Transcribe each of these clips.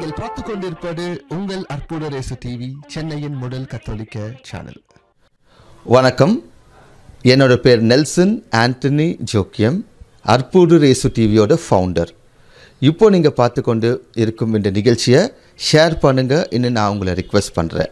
நீங்கள் பார்த்துக் கொண்டிருப்பது உங்கள் அற்புத ரேசு டிவி சென்னையின் முதல் கத்தோலிக்க சேனல் வணக்கம் என்னோட பேர் நெல்சன் ஆண்டனி ஜோக்கியம் அற்புடு ரேசு டிவியோட ஃபவுண்டர் இப்போ நீங்கள் பார்த்து கொண்டு இருக்கும் இந்த நிகழ்ச்சியை ஷேர் பண்ணுங்கள் இன்னும் நான் உங்களை ரிக்வெஸ்ட் பண்ணுறேன்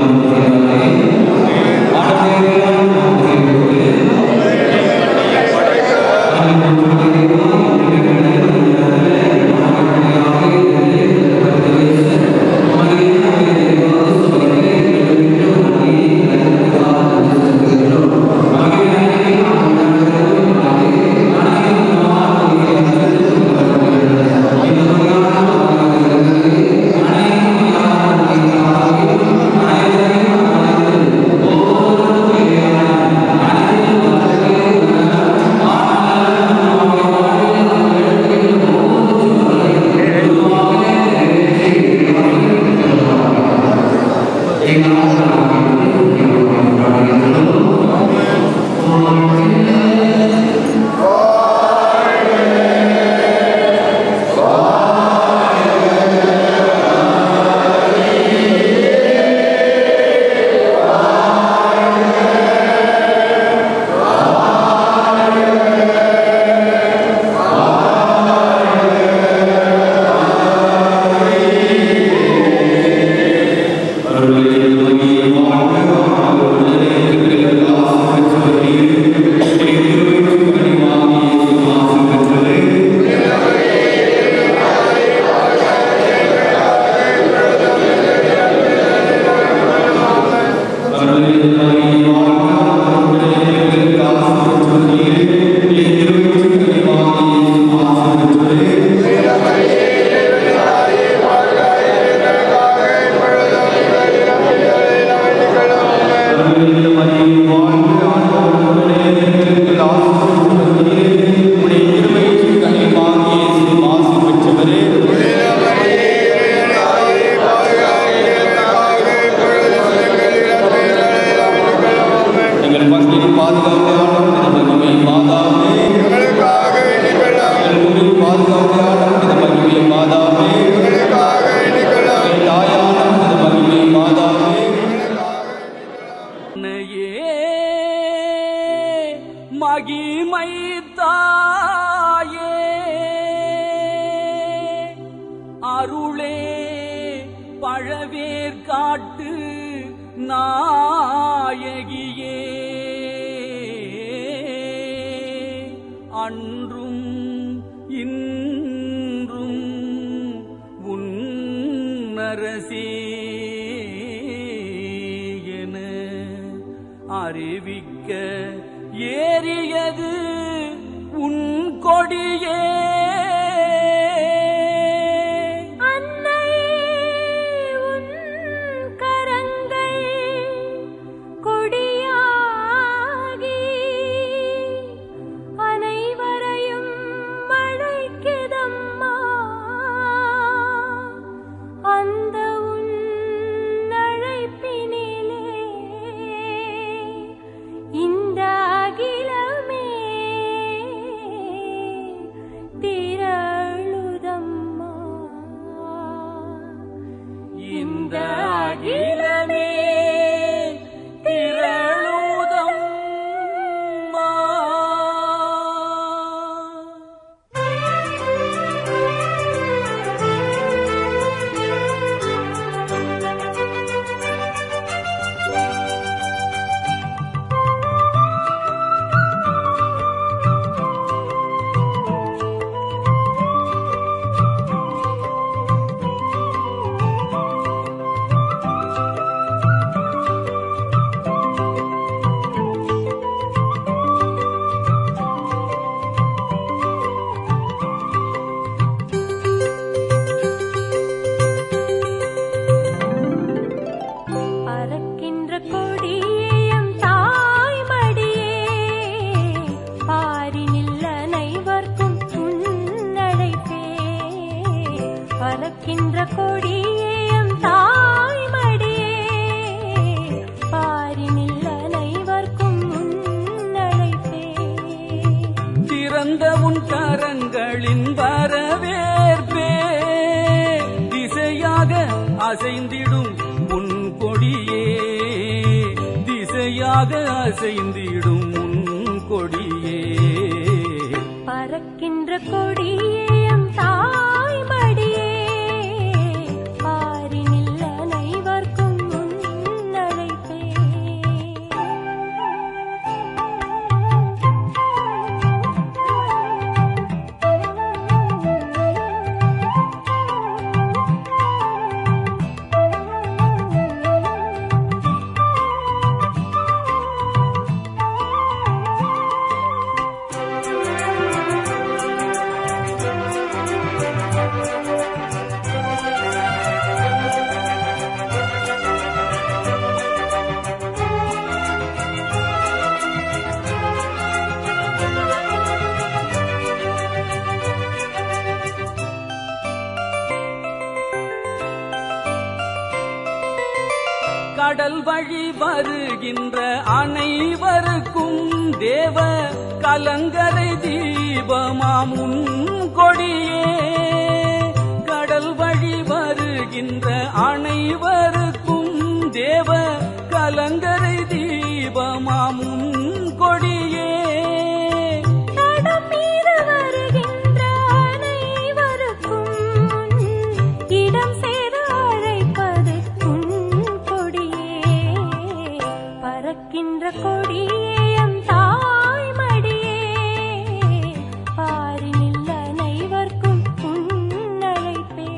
எங்கள் பங்கின் பாதுகாவலையாளர் இந்த மகிமை மாதாவே எங்கள் ஊரின் பாதுகாவலையாளர் இந்த மகிமை மாதாவே எங்கள் தாயாளர் இந்த மகிமை மாதாவே உன்னையே மகிமை தாயே அருளே பழவேர் காட்டு நாயகியே அன்றும் இன்றும் உன்னரசே என அறிவிக்க ஏறியது உன் கொடியே அன்னையே உன் கரங்கள் கொடியாகி அனைவரையும் அழைக்குதம்மா அந்த உன் அழைப்பினிலே இந்த அகிலமே திரளுதம்மா இந்த அகிலமே திரளுதம்மா பறக்கின்ற கொடியேயம் தாய்மடியே பாரினில் அனைவர்க்கும் உன்னழைப்பே பறக்கின்ற கொடியேயம் தாய்மடியே பாரினில் அனைவர்க்கும் உன்னழைப்பே திறந்த உன் கரங்களின் வரவேற்பே திசைய அசைந்திடும் உன் கொடியே திசையாக அசைந்திடும் உன் கொடியே பறக்கின்ற கொடியேயம் தாய் மடியே பாரினில் அனைவர்க்கும் முன்னழைப்பே கடல் வழி வருகின்ற அனைவருக்கும் தேவ கலங்கரை தீபமாம் உன் கொடியே கடல் வழி வருகின்ற அனைவருக்கும் தேவ கலங்கரை தீபமாம் உன் கொடியே தடம் மீது வருகின்ற அனைவருக்கும் இடம் சேர அழைப்பது உன் கொடியே பறக்கின்ற கொடியேயம் தாய் மடியே பாரினில் அனைவர்க்கும் உன்னழைப்பே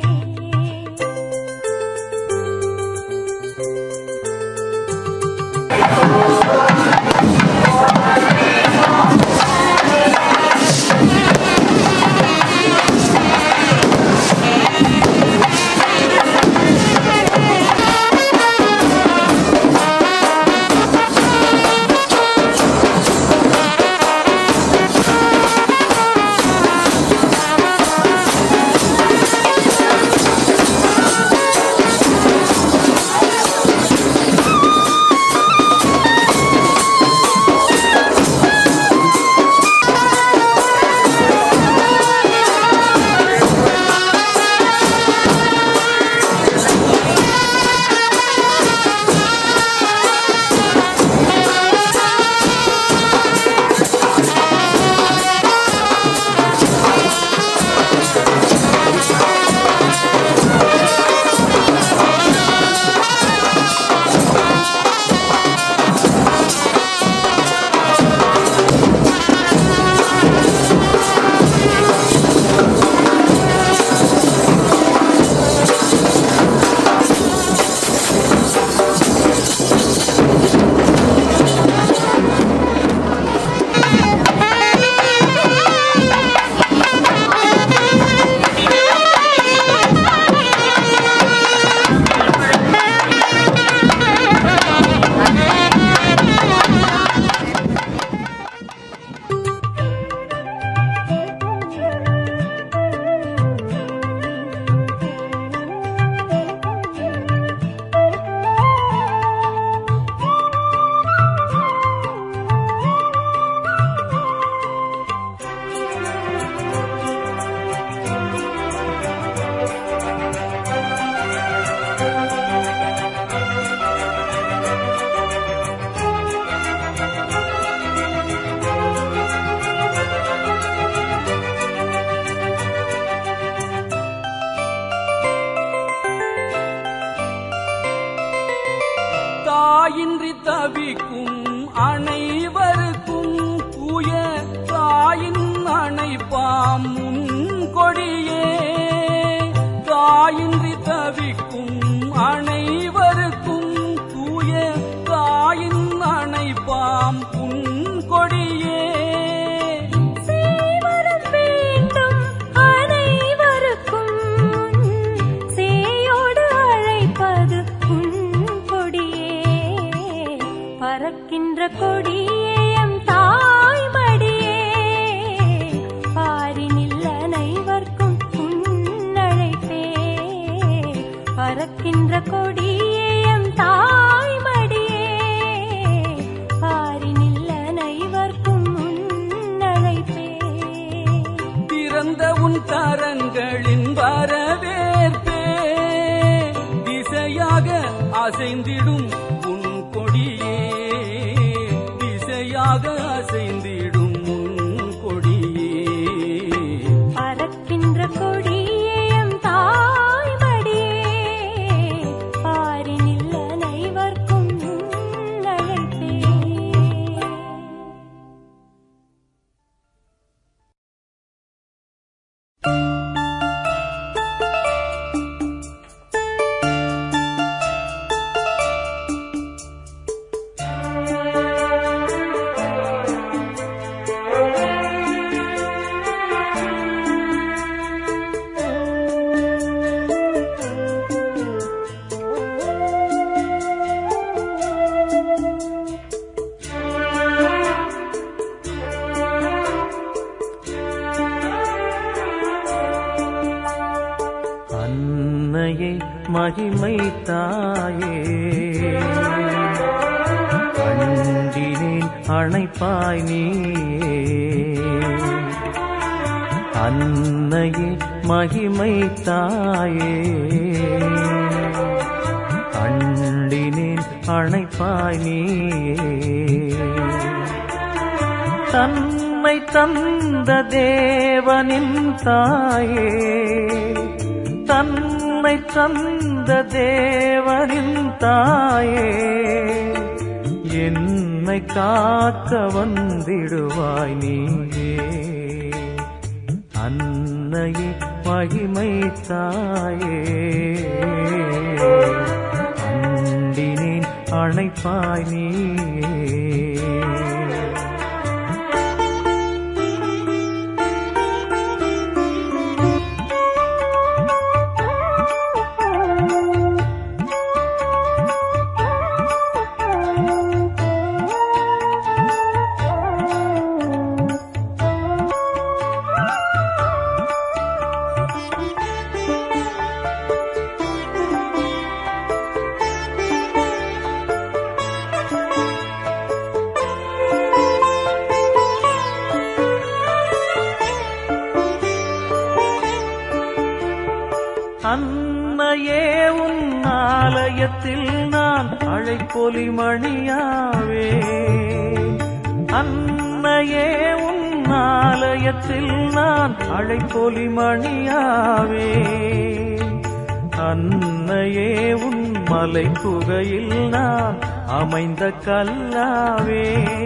தாயின்றி தவிக்கும் அனைவருக்கும் தூய தாயின் அணைப்பாம் உன் கொடியே தாயின்றி தவிக்கும் அனைவருக்கும் தூய தாயின் அணைப்பாம் உன் கொடியே சேவரம் வேண்டும் அனைவருக்கும் சேயோடு அழைப்பது உன் கொடியே பறக்கின்ற கொடியேயம் தாய் மடியே பாரினில் அனைவர்க்கும் உன்னழைப்பே பறக்கின்ற கொடியேயம் தாய் மடியே பாரினில் அனைவர்க்கும் உன்னழைப்பே பிறந்த உன் கரங்களின் வரவேற்பே திசை அசைந்திடும் உன் கொடியே திசையாக அசைந்திடும் உன் கொடியே பறக்கின்ற கொடியேயம் தாய்மடியே பாரினில் அனைவர்க்கும் அழைப்பே அன்னையே மகிமை தாயே கண்டினேன் அணைப்பாய் நீயே அன்னையே மகிமை தாயே கண்டினேன் அணைப்பாய் நீயே தன்னை தந்த தேவனின் தாயே தன்னை தந்த தேவனின் தாயே என்னை காக்க வந்திடுவாய் நீயே அன்னையே மகிமை தாயே அண்டினேன் அணைப்பாய் நீயே அன்னையே உன் ஆலயத்தில் நான் அழைப்பொலி மணியாவே அன்னையே உன் ஆலயத்தில் நான் அழைப்பொலி மணியாவே அன்னையே உன் மலை குகையில் நான் அமைந்த கல்லாவே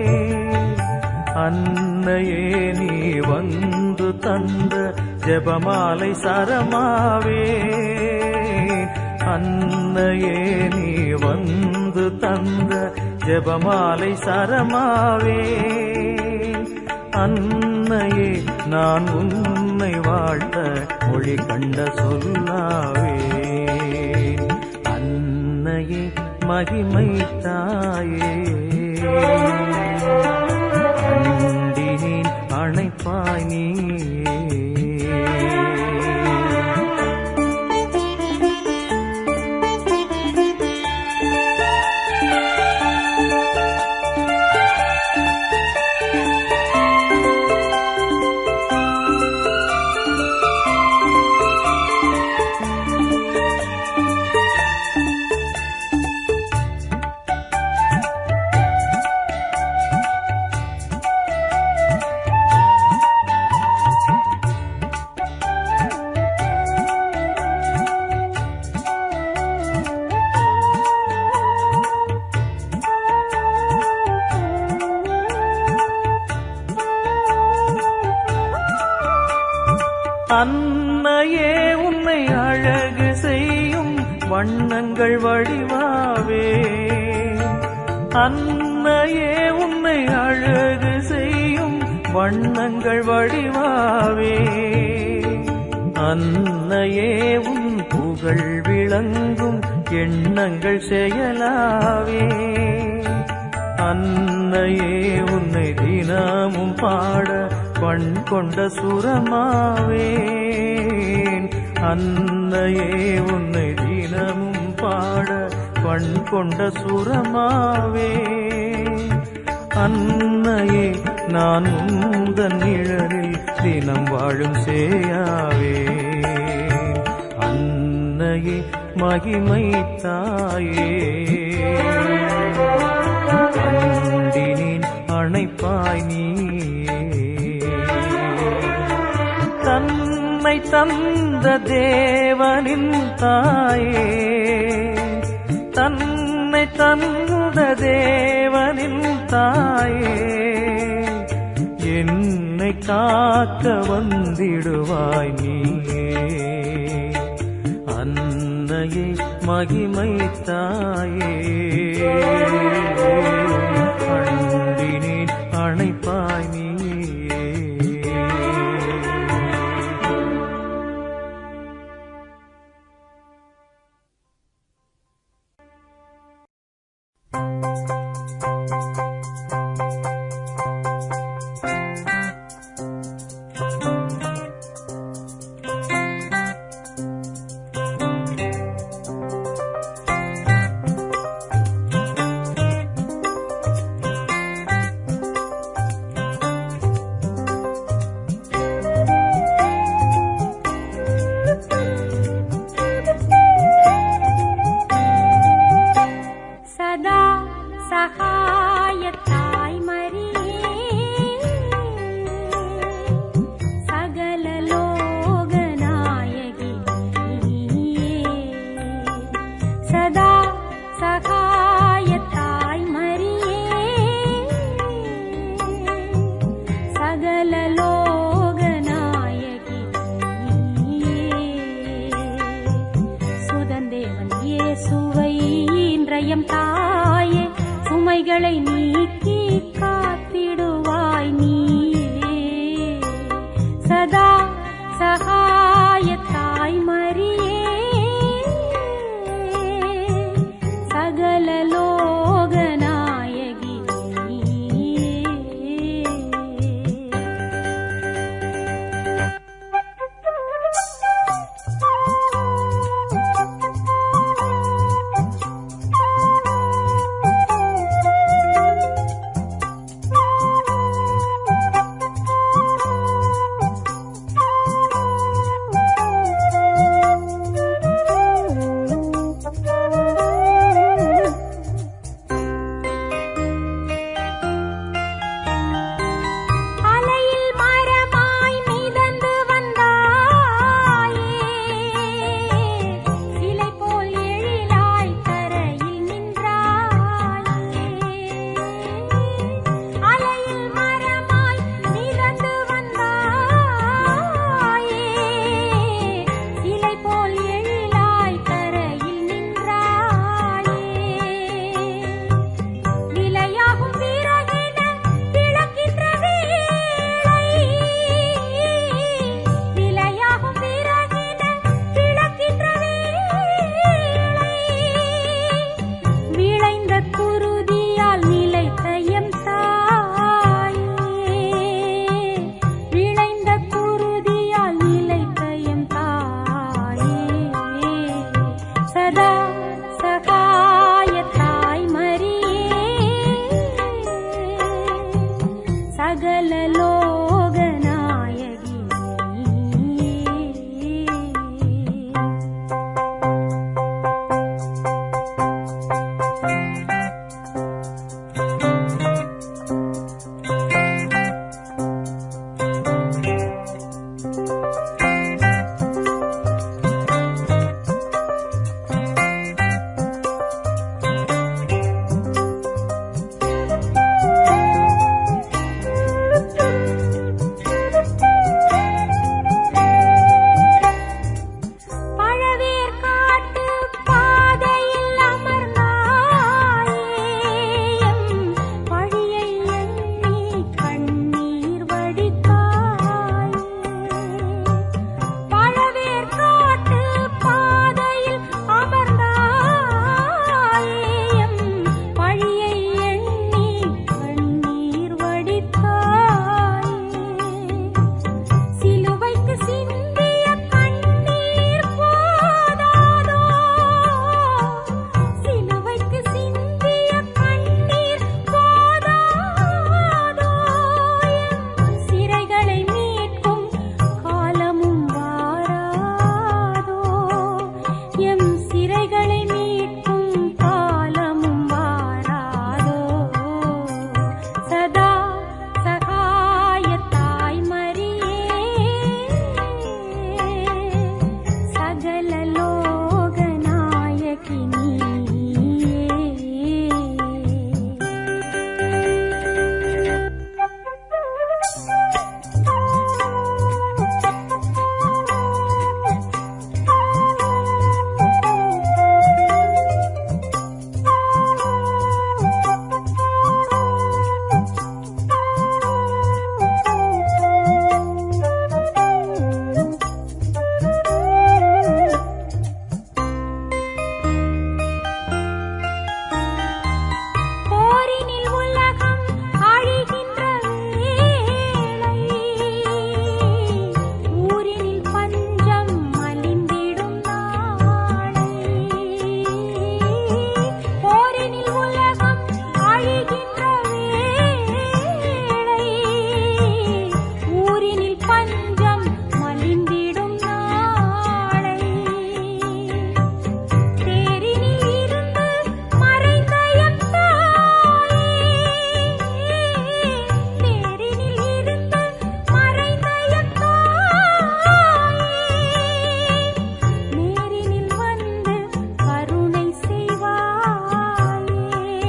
அன்னையே நீ வந்து தந்த ஜெபமாலை சரமாவே அன்னையே நீ வந்து தந்த ஜெபமாலை சரமாவே அன்னையே நான் உன்னை வாழ்த்த மொழி கண்ட சொல்லாவே அன்னையே மகிமை தாயே அண்டினேன் அணைப்பாய் நீயே அன்னையே உன்னை அழகு செய்யும் வண்ணங்கள் வடிவாவே அன்னையே உன்னை அழகு செய்யும் வண்ணங்கள் வடிவாவே அன்னையே உன் புகழ் விளங்கும் எண்ணங்கள் செயலாவே அன்னையே உன்னை தினமும் பாட பண் கொண்ட சுரமாவே அன்னையே உன்னை தினமும் பாட பண் கொண்ட சுரமாவே அன்னையே நான் உந்தன் நிழலில் தினம் வாழும் சேயாவே அன்னையே மகிமை தாயே அண்டினின் அணைப்பாய் நீ தன்னை தந்த தேவனின் தாயே தன்னை தந்த தேவனின் தாயே என்னை காக்க வந்திடுவாய் நீயே அன்னையே மகிமை தாயே அண்டினேன் அணைப்பாய் நீயே சதா சகாயத்தாய் மரியே சகல லோகநாயகி நீயே. சதா சகாயத்தாய் மரியே சகல லோகநாயகி நீயே. சுதந்தேவன் இயேசுவை இன்றையம் தாயே சுமைகளை நீக்கி காத்திடுவாய் நீயே சதா சகாயத்தாய் மரியே சகல லோகநாயகி நீயே. பிள்ளைகளை மீட்கும் காலமும் வாராதோ சதா சகாயத்தாய் மரியே சகல லோக நாயகினி போரினில் உலகம் அழிகின்ற வேளை ஊரினில் பஞ்சம் மலிந்திடும் நாளை போரினில் உலகம் அழிகின்ற வேளை ஊரினில் பஞ்சம் மலிந்திடும் நாளை தேரினில் இருந்து மறைந்த எம் தாயே தேரினில் இருந்து மறைந்த எம் தாயே நேரினில் வந்து கருணை செய்வாயே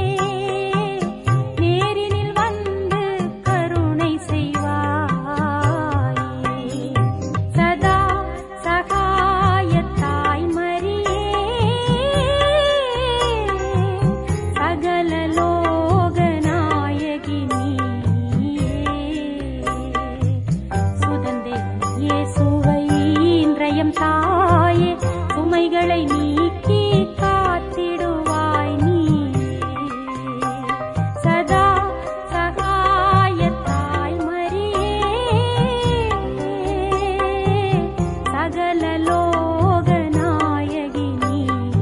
நேரினில் வந்து கருணை செய்வாயே சதா சகாயத்தாய் மரியே சகல லோக நாயகினி சுதந்தே இயேசுவை இன்றையம் தாயே சுமைகளை நீக்கி காத்திடுவாய் நீ சதா சகாயத்தாய் மரியே சகல லோக நாயகினி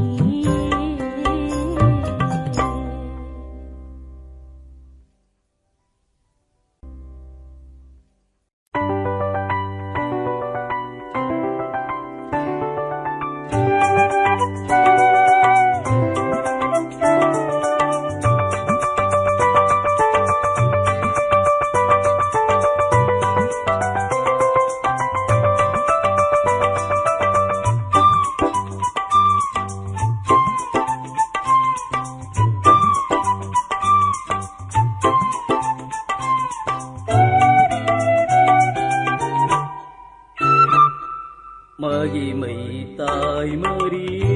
மகிமை தாய்மரியே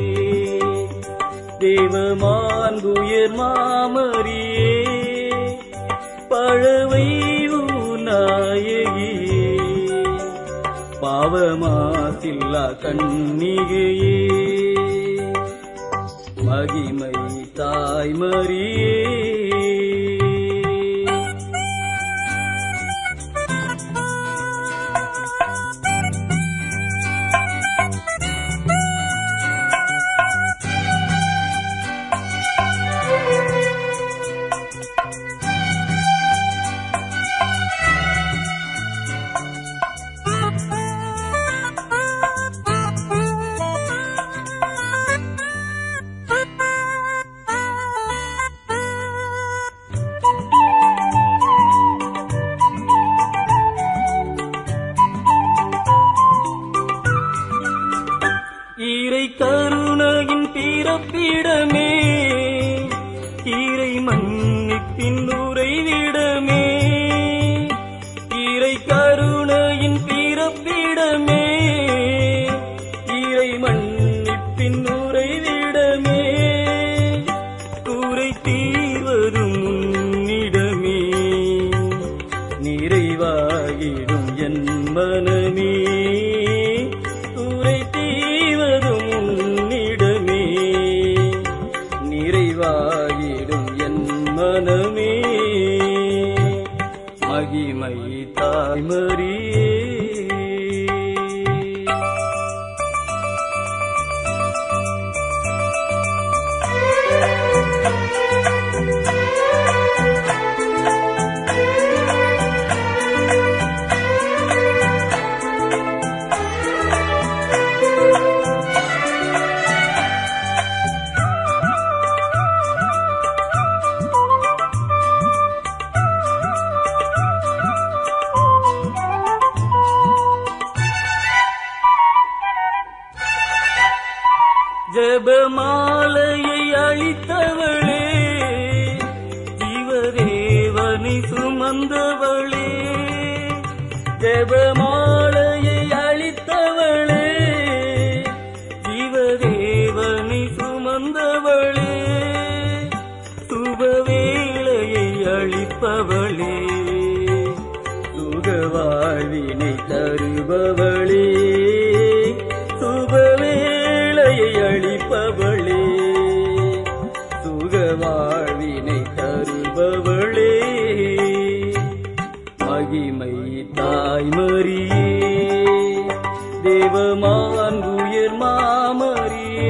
தேவமான்குயர் மாமரியே பழவை நாயகியே பாவமாசில்லா கண்ணிகையே மகிமை தாய்மரியே ஈரை கருணையின் பிறப்பிடமே ஈரை மன்னிப்பின் உறைவிடமே ஈரை கருணையின் பிறப்பிடமே ஈரை மன்னிப்பின் உறைவிடமே கூரை தீர்வதும் உன்னிடமே நிறைவாகிடும் என் மனமே துறை தீவதும் உன்னிடமே நிறைவாகிடும் என் மனமே மகிமை தாய்மரியே ஜபமாலையை அளித்தவளே ஜீவதேவனை சுமந்தவளே ஜபமாலையை அளித்தவளே ஜீவதேவனை சுமந்தவளே சுபவேளையை அளிப்பவளே சுகவாழ்வினை தருபவளே சுபவேளையை அளிப்பவளே சுகவாழ்வினை தருபவளே மகிமை தாய்மரியே தேவமான் உயர் மாமரியே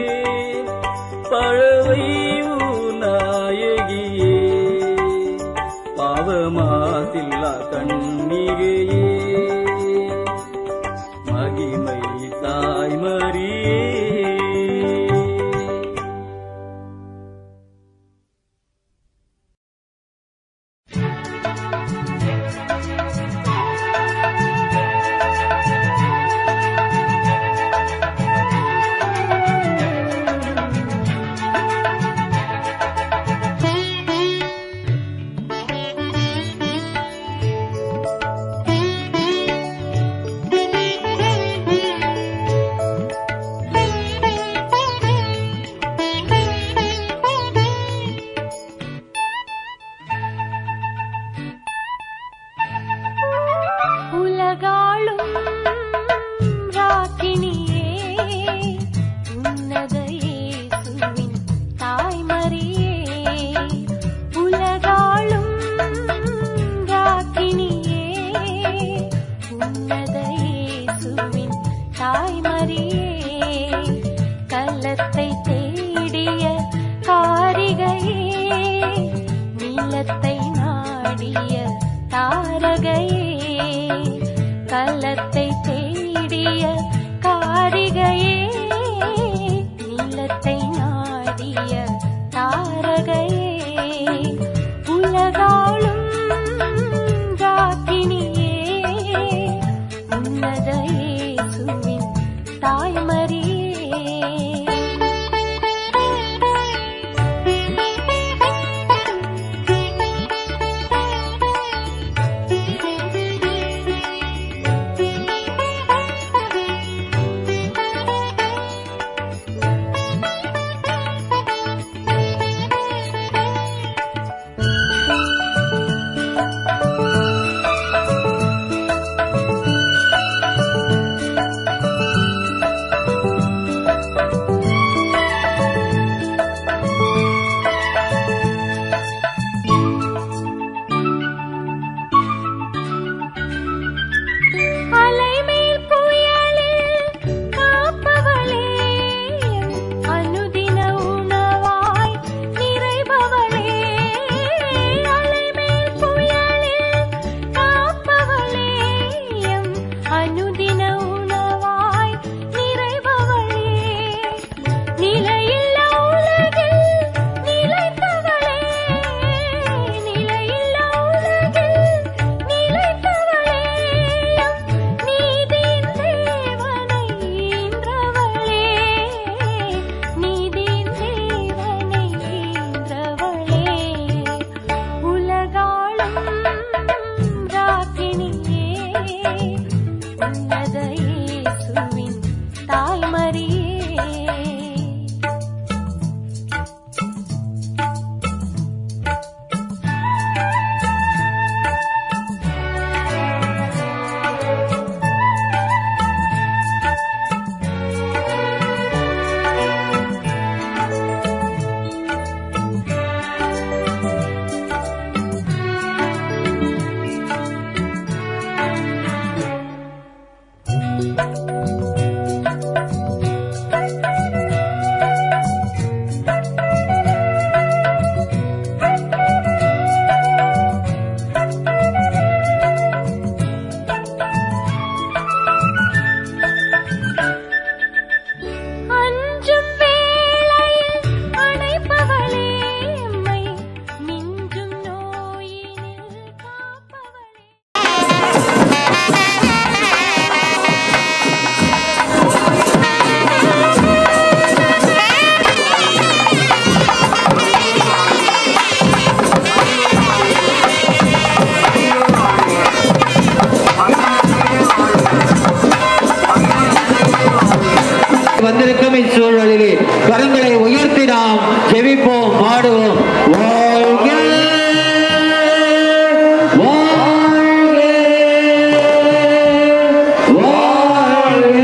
பழவை நாயகியே பாவமாசில்லா கண்ணிகையே மகிமை தாய்மரியே உலகாளும் ராக்கினியே உன்னத இயேசுவின் தாய்மரியே உலகாளும் ராக்கினியே உன்னத இயேசுவின் தாய்மரியே கள்ளத்தை தேடிய காரிகையே நீலத்தை நாடிய தாரகையே கள்ளத்தை தேடிய காரிகையே நீலத்தை நாடிய தாரகையே உலகாளும் ராக்கினியே உன்னத இயேசுவின் தாய்மரியே கரங்களை உயர்த்தி நாம் ஜெபிப்போம் பாடுவோம் வாழ்க வாழ்க வாழ்க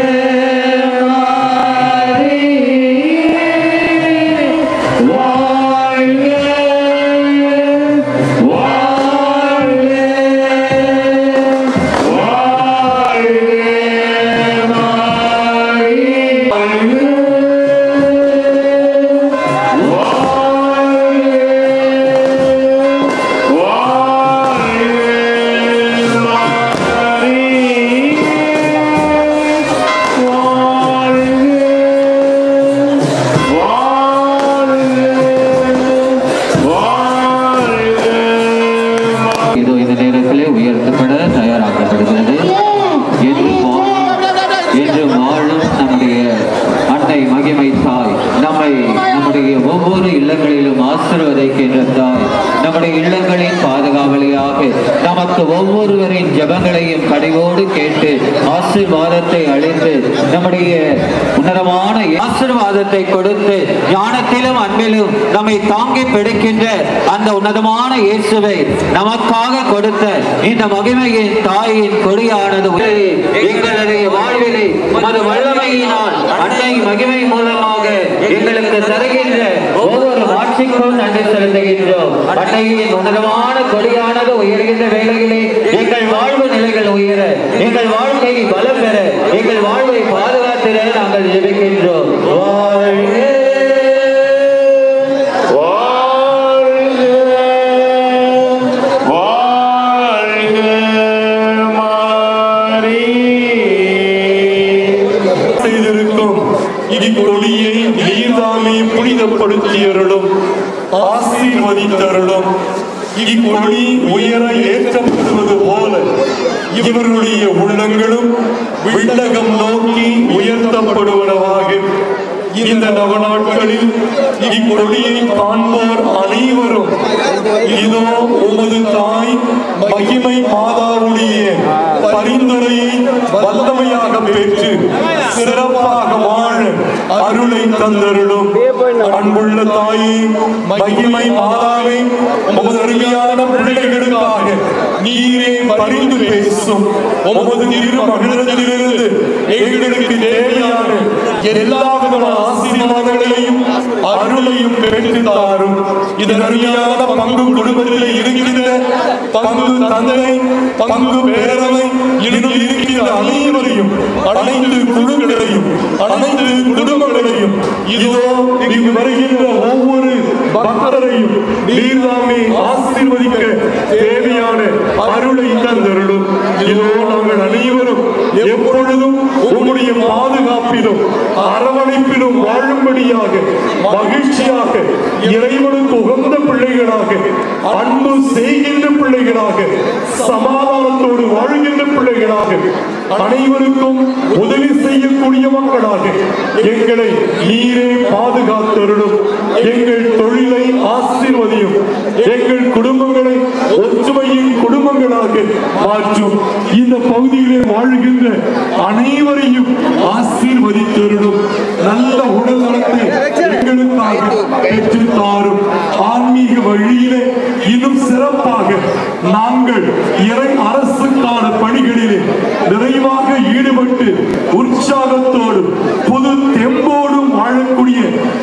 இதோ இந்த நேரத்திலே உயர்த்தப்பட தயாராக்கப்படுகிறது என்று என்று வாழும் நம்முடைய அன்னை மகிமை தாய் நம்மை நம்முடைய ஒவ்வொரு இல்லங்களிலும் ஆசீர்வதிக்கின்ற தாய் நம்முடைய இல்லங்களின் பாதுகாவலியாக நமக்கு ஒவ்வொருவரின் ஜெபங்களையும் கனிவோடு கேட்டு ஆசீர்வாதத்தை அளித்து நம்முடைய உன்னதமான ஆசீர்வாதத்தை கொடுத்து ஞானத்திலும் அன்பிலும் நம்மை தாங்கி பிடிக்கின்ற அந்த உன்னதமான இயேசுவை நமக்காக கொடுத்த இந்த மகிமையின் தாயின் கொடியானது உலகே எங்களுடைய வாழ்விலே மது வல்லமையினால் அன்னை மகிமை மூலமாக எங்களுக்கு தருகின்ற ஒவ்வொரு மாட்சிக்கும் நன்றி செலுத்துகின்றோம் அன்னையின் உன்னதமான கொடியானது உயர்கின்ற வேளையிலே எங்கள் வாழ்வு நிலைகள் உயர எங்கள் வாழ்க்கை பலம் பெற எங்கள் வாழ்வை பாதுகாத்திட நாங்கள் ஜெபிக்கின்றோம் வாழ்க செய்திருக்கும் இக்கொடியை நீர்தாமே புனிதப்படுத்தியருளும் ஆசீர்வதித்தருளும் இக்கொடி உயர ஏற்றப்படுவது போல இவர்களுடைய உள்ளங்களும் விண்ணகம் நோக்கி உயர்த்தப்படுவனவாக இந்த நவநாட்களில் இக்கொடியை காண்போர் அனைவரும் இதோ உமது தாய் மகிமை மாதாவுடைய பரிந்துரையை வல்லமையாக பெற்று சிறப்பாக வாழ அருளை தந்தருளும் அன்புள்ள தாயே மகிமை மாதாவே உமது அருமையான பிள்ளைகளுக்காக நீரே பரிந்து பேசும் உமது திரு மகிழத்திலிருந்து எங்களுக்கு தேவையான எல்லா விதமான ஆசீர்வாதங்களையும் அருளையும் பெற்று தாரும் இதன் அருமையான பங்கு குடும்பத்தில் இருக்கின்ற பங்கு தந்தை பங்கு பேரவை இன்னும் இருக்கின்ற அனைவரையும் அனைத்து குழுக்களையும் அனைத்து குடும்பங்களையும் இதோ இங்கு வருகின்ற ஒவ்வொரு பக்தரையும் நீர்தாமே ஆசீர்வதிக்க தேவையான அருளை தந்தருளும் இதோ நாங்கள் அனைவரும் எப்பொழுதும் உம்முடைய பாதுகாப்பிலும் அரவணைப்பிலும் வாழும்படியாக மகிழ்ச்சியாக இறைவனுக்கு உகந்த பிள்ளைகளாக அன்பு செய்கின்ற பிள்ளைகளாக சமாதானத்தோடு வாழ்கின்ற பிள்ளைகளாக அனைவருக்கும் உதவி செய்யக்கூடிய மக்களாக எங்களை நீரே பாதுகாத்தருளும் எங்கள் தொழிலை ஆசீர்வதியும் எங்கள் குடும்பங்களை ஒற்றுமையின் குடும்பங்களாக மாற்றும் இந்த பகுதியிலே வாழ்கின்ற அனைவரையும் ஆசீர்வதித்தருளும் நல்ல உடல் நலத்தை எங்களுக்காக பெற்று தாரும் ஆன்மீக வழியிலே இன்னும் சிறப்பாக நாங்கள் இறை அரசுக்கான பணிகளிலே நிறைவாக ஈடுபட்டு உற்சாகத்தோடும் புது தெம்போடும் வாழக்கூடிய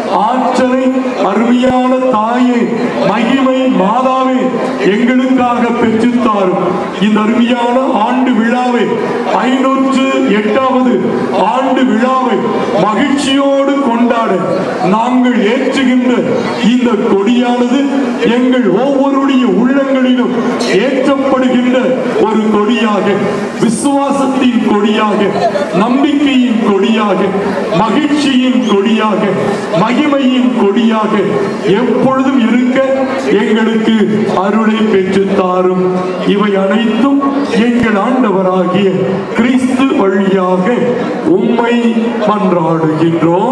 ஆற்றலை அருமையான தாயே மகிமை மாதாவே எங்களுக்காக பெற்றுத்தாரும் இந்த அருமையான ஆண்டு விழாவை ஐநூற்று எட்டாவது ஆண்டு விழாவை மகிழ்ச்சியோடு கொண்டாட நாங்கள் ஏற்றுகின்ற இந்த கொடியானது எங்கள் ஒவ்வொருடைய உள்ளங்களிலும் ஏற்றப்படுகின்ற ஒரு கொடியாக விசுவாசத்தின் கொடியாக நம்பிக்கையின் கொடியாக மகிழ்ச்சியின் கொடியாக மகிமையின் கொடியாக எப்பொழுதும் இருக்க எங்களுக்கு அருளை பெற்று தாரும் இவை அனைத்தும் எங்கள் ஆண்டவராகிய கிறிஸ்து வழியாக உம்மை மன்றாடுகின்றோம்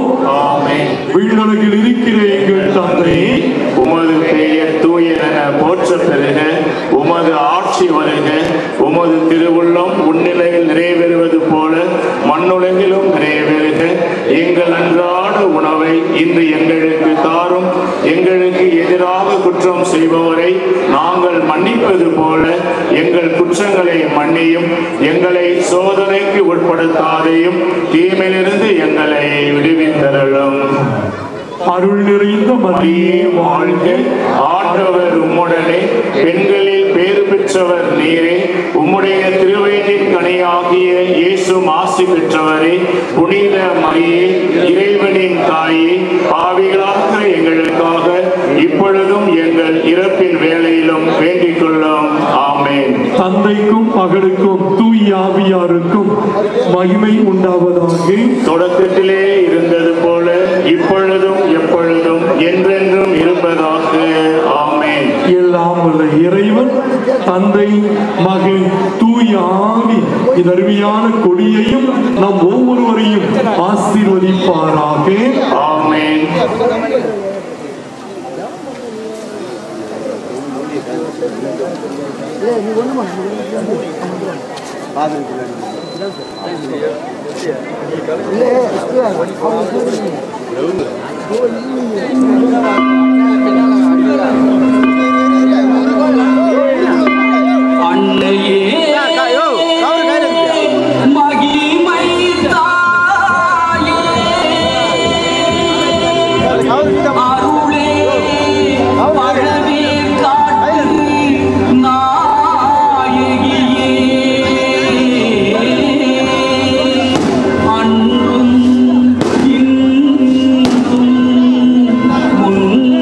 விண்ணுலகில் இருக்கிற எங்கள் தந்தை உமது பெயர் தூயன போற்ற பெறுக உமது ஆட்சி வருக உமது திருவுள்ளம் உன்னிலையில் நிறைவேறுவது போல மண்ணுலகிலும் நிறைவேறுக எங்கள் அன்றாட அன்றாட உணவை இன்று எங்களுக்கு தாரும் எங்களுக்கு எதிராக குற்றம் செய்பவரை நாங்கள் மன்னிப்பது போல எங்கள் குற்றங்களை மன்னியும் எங்களை சோதனைக்கு உட்படுத்தாதையும் தீமையிலிருந்து எங்களை விடுவித்தரலும் அருள் நிறைந்த மரியே வாழ்க ஆண்டவர் உம்முடனே பெண்களில் பேறு பெற்றவர் நீரே உம்முடைய திருவயிற்றின் கனியாகிய இயேசும் ஆசி பெற்றவரே புனித மரியே இறைவனின் தாயே பாவிகளாக எங்களுக்காக இப்பொழுதும் எங்கள் இறப்பின் வேளையிலும் வேண்டிக் கொள்ளும் ஆமென் தந்தைக்கும் மகனுக்கும் தூய் ஆவியாருக்கும் மகிமை உண்டாவதாக தொடக்கத்திலே இருந்தது போல இப்பொழுதும் எப்பொழுதும் என்றென்றும் இருப்பதாக ஆமென் எல்லாம் உள்ள இறைவன் தந்தை மகன் தூய் ஆவி இந்த அருமையான கொடியையும் நம் ஒவ்வொருவரையும் ஆசீர்வதிப்பாராக ஆமென் அன்றும் இன்றும்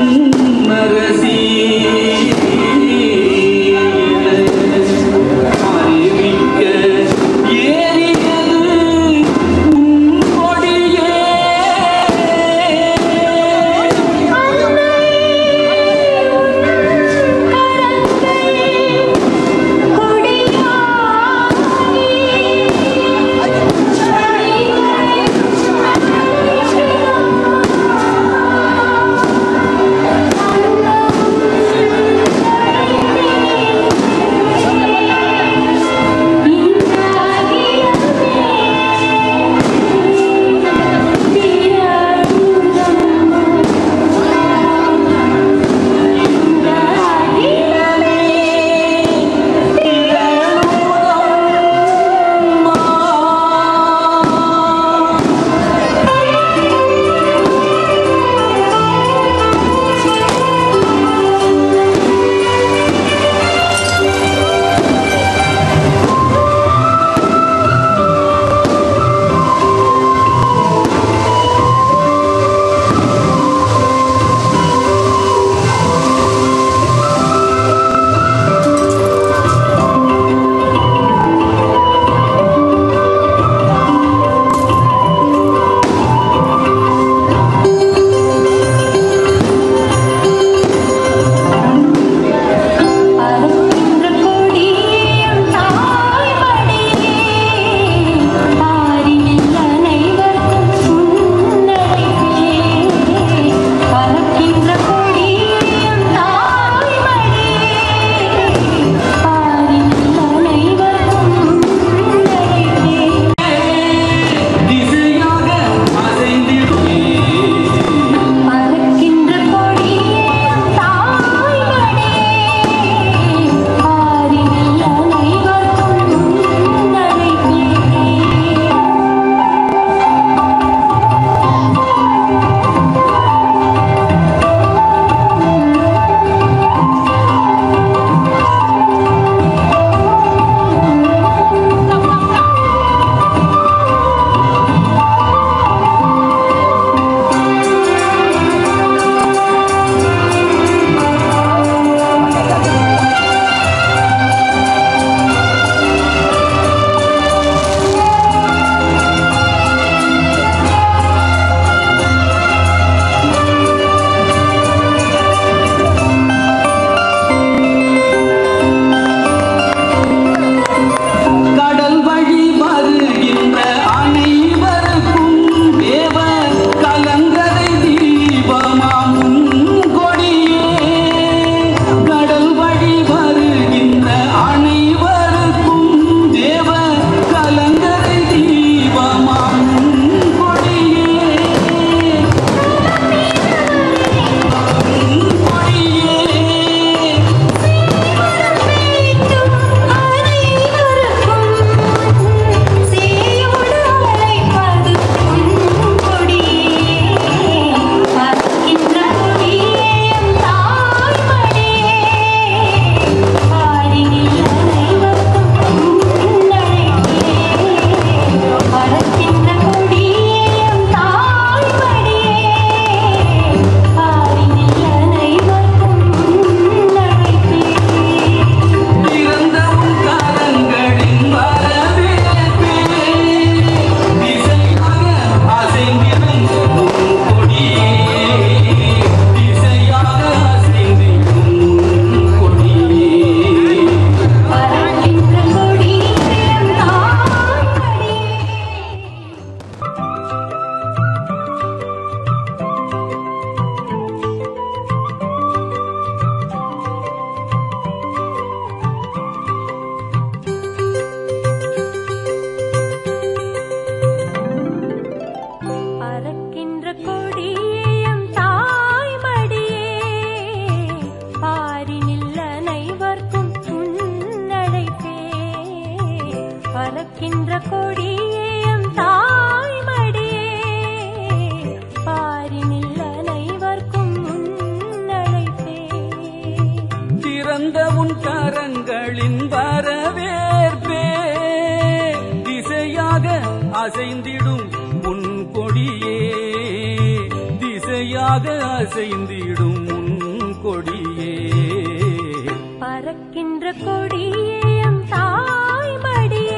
தந்த உன் கரங்களின் வரவேற்பே திசையாக அசைந்திடும் உன் கொடியே திசையாக அசைந்திடும் உன் கொடியே பறக்கின்ற கொடியேயம் தாய்மடியே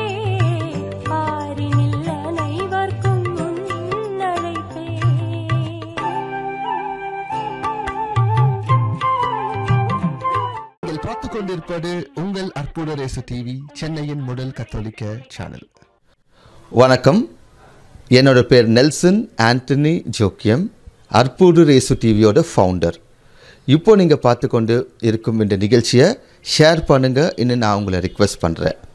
பாரினில் அனைவர்க்கும் முன்னழைப்பே நீங்கள் பார்த்துக் கொண்டிருப்பது உங்கள் அற்புத ரேசு டிவி சென்னையின் முதல் கத்தோலிக்க சேனல் வணக்கம் என்னோட பேர் நெல்சன் ஆண்டனி ஜோக்கியம் அற்புடு ரேசு டிவியோட ஃபவுண்டர் இப்போ நீங்கள் பார்த்து கொண்டு இருக்கும் இந்த நிகழ்ச்சியை ஷேர் பண்ணுங்கள் இன்னும் நான் உங்களை ரிக்வெஸ்ட் பண்ணுறேன்